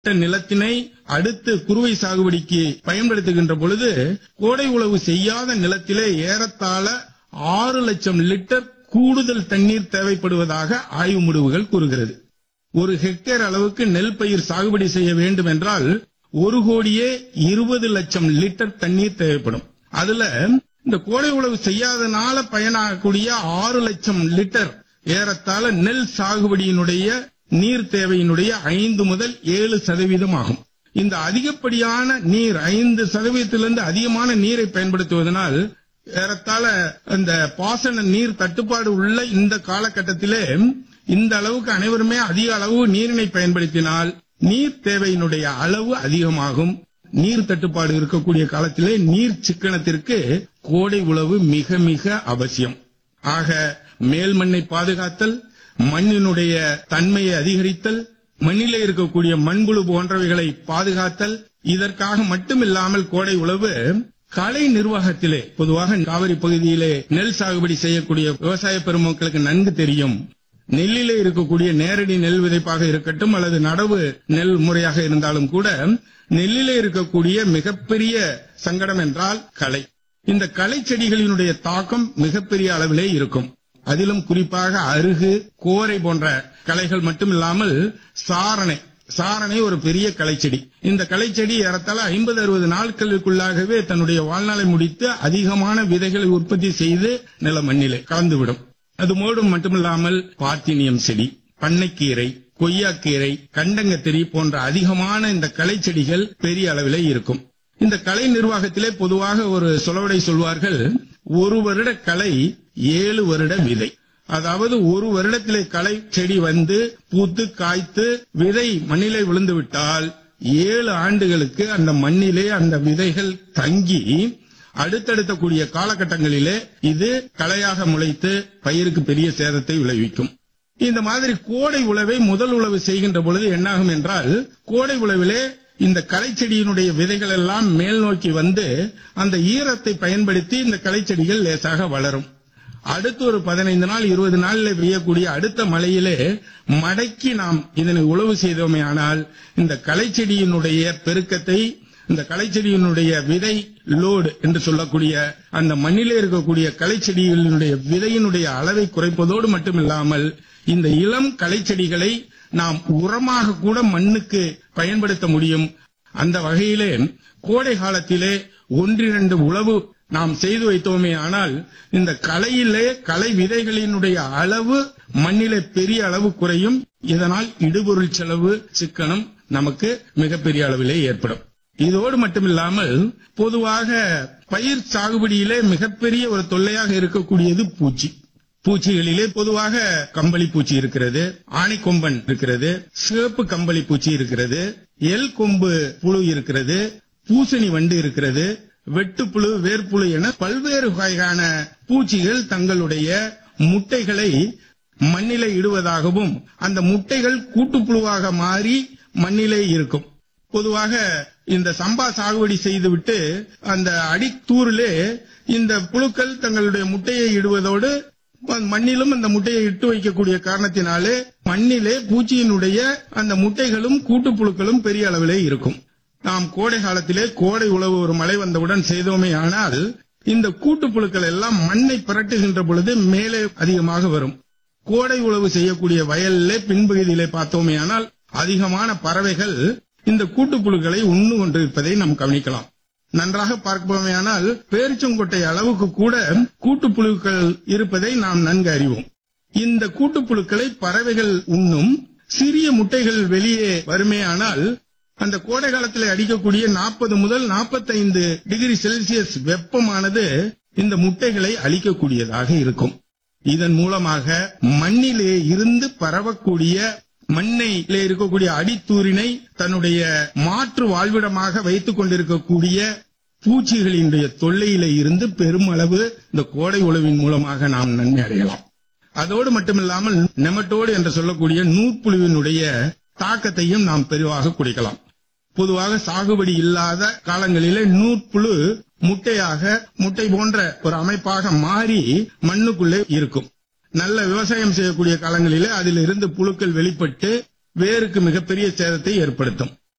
நிலத்தினை அடுத்து குறுவை சாகுபடிக்கு பயன்படுத்துகின்ற பொழுது கோடை உழவு செய்யாத நிலத்திலே ஏறத்தாழ ஆறு லட்சம் லிட்டர் கூடுதல் தண்ணீர் தேவைப்படுவதாக ஆய்வு முடிவுகள் கூறுகிறது ஒரு ஹெக்டேர் அளவுக்கு நெல் பயிர் சாகுபடி செய்ய வேண்டும் என்றால் ஒரு கோடியே இருபது லட்சம் லிட்டர் தண்ணீர் தேவைப்படும் அதுல இந்த கோடை உழவு செய்யாதனால பயனாகக்கூடிய ஆறு லட்சம் லிட்டர் ஏறத்தாழ நெல் சாகுபடியினுடைய நீர் தேவையினுடைய ஐந்து முதல் ஏழு சதவீதம் ஆகும் இந்த அதிகப்படியான நீர் ஐந்து சதவீதத்திலிருந்து அதிகமான நீரை பயன்படுத்துவதனால் ஏறத்தாழ இந்த பாசன நீர் தட்டுப்பாடு உள்ள இந்த காலகட்டத்திலே இந்த அளவுக்கு அனைவருமே அதிக அளவு நீரினை பயன்படுத்தினால் நீர் தேவையினுடைய அளவு அதிகமாகும் நீர் தட்டுப்பாடு இருக்கக்கூடிய காலத்திலே நீர் சிக்கனத்திற்கு கோடை உழவு மிக மிக அவசியம் ஆக மேல் மண்ணை பாதுகாத்தல் மண்ணினுடைய தன்மையை அதிகரித்தல் மண்ணிலே இருக்கக்கூடிய மண்புழு போன்றவைகளை பாதுகாத்தல் இதற்காக மட்டுமில்லாமல் கோடை உழவு கலை நிர்வாகத்திலே பொதுவாக காவிரி பகுதியிலே நெல் சாகுபடி செய்யக்கூடிய விவசாய பெருமக்களுக்கு நன்கு தெரியும் நெல்லிலே இருக்கக்கூடிய நேரடி நெல் விதைப்பாக இருக்கட்டும் அல்லது நடவு நெல் முறையாக இருந்தாலும் கூட நெல்லிலே இருக்கக்கூடிய மிகப்பெரிய சங்கடம் என்றால் களை இந்த களை செடிகளினுடைய தாக்கம் மிகப்பெரிய அளவிலே இருக்கும் அதிலும் குறிப்பாக அருகு கோரை போன்ற களைகள் மட்டுமில்லாமல் சாரணை சாரணை ஒரு பெரிய களைச்செடி இந்த களைச்செடி ஏறத்தாழ ஐம்பது அறுபது நாட்களுக்குள்ளாகவே தன்னுடைய வாழ்நாளை முடித்து அதிகமான விதைகளை உற்பத்தி செய்து நில மண்ணிலே கலந்துவிடும் அது மோடும் மட்டுமில்லாமல் பார்த்தீனியம் செடி பண்ணைக்கீரை கொய்யாக்கீரை கண்டங்கத்திரி போன்ற அதிகமான இந்த களை செடிகள் பெரிய அளவிலே இருக்கும் இந்த கலை நிர்வாகத்திலே பொதுவாக ஒரு சொலவடை சொல்வார்கள் ஒரு வருட கலை ஏழு வருட விதை அதாவது ஒரு வருடத்திலே களை செடி வந்து பூத்து காய்த்து விதை மண்ணிலே விழுந்து விட்டால் ஏழு ஆண்டுகளுக்கு அந்த மண்ணிலே அந்த விதைகள் தங்கி அடுத்தடுத்த கூடிய காலகட்டங்களிலே இது களையாக முளைத்து பயிருக்கு பெரிய சேதத்தை விளைவிக்கும் இந்த மாதிரி கோடை உழவை முதல் உழவு செய்கின்ற பொழுது என்னாகும் என்றால் கோடை உழவிலே இந்த களைச்செடியினுடைய விதைகள் எல்லாம் மேல் நோக்கி வந்து அந்த ஈரத்தை பயன்படுத்தி இந்த களைச்செடிகள் லேசாக வளரும் அடுத்து ஒரு பதினைந்து நாள் இருபது நாள்ல பெய்யக்கூடிய அடுத்த மழையிலே மடக்கி நாம் இதனை உழவு செய்தோமே ஆனால் இந்த களைச்செடியினுடைய பெருக்கத்தை இந்த களைச்செடியினுடைய விதை லோடு என்று சொல்லக்கூடிய அந்த மண்ணிலே இருக்கக்கூடிய களைச்செடிகளினுடைய விதையினுடைய அளவை குறைப்பதோடு மட்டுமில்லாமல் இந்த இளம் களைச்செடிகளை நாம் உரமாக கூட மண்ணுக்கு பயன்படுத்த முடியும் அந்த வகையிலே கோடை காலத்திலே ஒன்றிரண்டு உழவு நாம் செய்து வைத்தோமே ஆனால் இந்த களையிலே களை விதைகளினுடைய அளவு மண்ணிலே பெரிய அளவு குறையும் இதனால் இடுபொருள் செலவு சிக்கனம் நமக்கு மிகப்பெரிய அளவிலே ஏற்படும் இதோடு மட்டுமில்லாமல் பொதுவாக பயிர் சாகுபடியிலே மிகப்பெரிய ஒரு தொல்லையாக இருக்கக்கூடியது பூச்சி பூச்சிகளிலே பொதுவாக கம்பளி பூச்சி இருக்கிறது ஆணைக்கொம்பன் இருக்கிறது சிவப்பு கம்பளி பூச்சி இருக்கிறது எல் கொம்பு புழு இருக்கிறது பூசணி வண்டு இருக்கிறது வெட்டுப்புழு வேர்ப்புழு என பல்வேறு வகையான பூச்சிகள் தங்களுடைய முட்டைகளை மண்ணிலே இடுவதாகவும் அந்த முட்டைகள் கூட்டுப்புழுவாக மாறி மண்ணிலே இருக்கும் பொதுவாக இந்த சம்பா சாகுபடி செய்துவிட்டு அந்த அடித்தூரிலே இந்த புழுக்கள் தங்களுடைய முட்டையை இடுவதோடு மண்ணிலும் அந்த முட்டையை இட்டு வைக்கக்கூடிய காரணத்தினாலே மண்ணிலே பூச்சியினுடைய அந்த முட்டைகளும் கூட்டுப்புழுக்களும் பெரிய அளவிலே இருக்கும் நாம் கோடை காலத்திலே கோடை உழவு ஒரு மழை வந்தவுடன் செய்தோமே ஆனால் இந்த கூட்டுப்புழுக்கள் எல்லாம் மண்ணை புரட்டுகின்ற பொழுது மேலே அதிகமாக வரும் கோடை உழவு செய்யக்கூடிய வயலிலே பின்பகுதியிலே பார்த்தோமே ஆனால் அதிகமான பறவைகள் இந்த கூட்டுப்புழுக்களை உண்ணு கொண்டிருப்பதை நாம் கவனிக்கலாம் நன்றாக பார்ப்போமேயானால் பேரிச்சங்கொட்டை அளவுக்கு கூட கூட்டுப்புழுக்கள் இருப்பதை நாம் நன்கு அறிவோம் இந்த கூட்டுப்புழுக்களை பறவைகள் உண்ணும் சிறிய முட்டைகள் வெளியே வருமேயானால் அந்த கோடை காலத்தில் அடிக்கக்கூடிய நாற்பது முதல் நாற்பத்தைந்து டிகிரி செல்சியஸ் வெப்பமானது இந்த முட்டைகளை அழிக்கக்கூடியதாக இருக்கும் இதன் மூலமாக மண்ணிலே இருந்து பரவக்கூடிய மண்ணிலே இருக்கக்கூடிய அடித்தூரினை தன்னுடைய மாற்று வாழ்விடமாக வைத்துக் கொண்டிருக்கக்கூடிய பூச்சிகளினுடைய தொல்லையில இருந்து பெருமளவு இந்த கோடை உழவின் மூலமாக நாம் நன்மை அடையலாம் அதோடு மட்டுமில்லாமல் நெமட்டோடு என்று சொல்லக்கூடிய நூற்புழுவினுடைய தாக்கத்தையும் நாம் பெரிவாக குடிக்கலாம் பொதுவாக சாகுபடி இல்லாத காலங்களிலே நூற்புழு முட்டையாக முட்டை போன்ற ஒரு அமைப்பாக மாறி மண்ணுக்குள்ளே இருக்கும் நல்ல விவசாயம் செய்யக்கூடிய காலங்களிலே அதில் இருந்து புழுக்கள் வெளிப்பட்டு வேருக்கு மிகப்பெரிய சேதத்தை ஏற்படுத்தும்